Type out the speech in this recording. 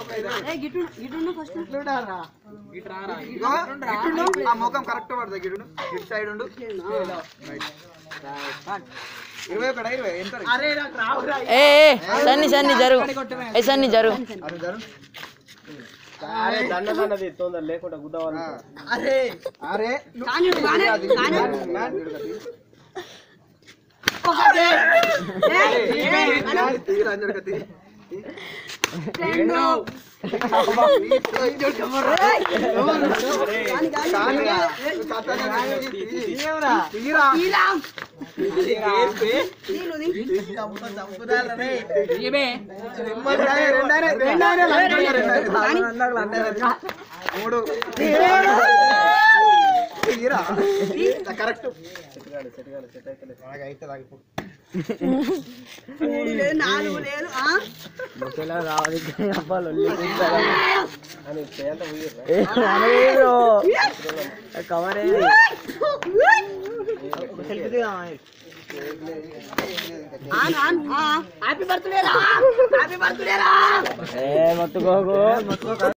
గిట్టు గిట్టు ఫస్ట్ ఇగో ఇటుండు ఆ ముఖం కరెక్ట్ పడుతుంది గిడును ఇటు సైడ్ ఉండు ఇరవై ఒకటా ఇరవై ఎంత ఏ ఏ, సన్ని సన్ని జరుగు ఏ సన్ని జరుగు అరే జరు అరే దండ దండ తొందర లేకుండా గుద్దవాలి అరే అరే కాని కాని కాని రెండు తీరా ఇలా నీళ్ళు ది. మూడు తీరా కరెక్ట్ మూడు లేదు నాలుగు లేదు ఆ? ఆన్ ఆన్ ఆ హ్యాపీ బర్త్డే రా హ్యాపీ బర్త్డే రా ఏ మొత్తుకోకు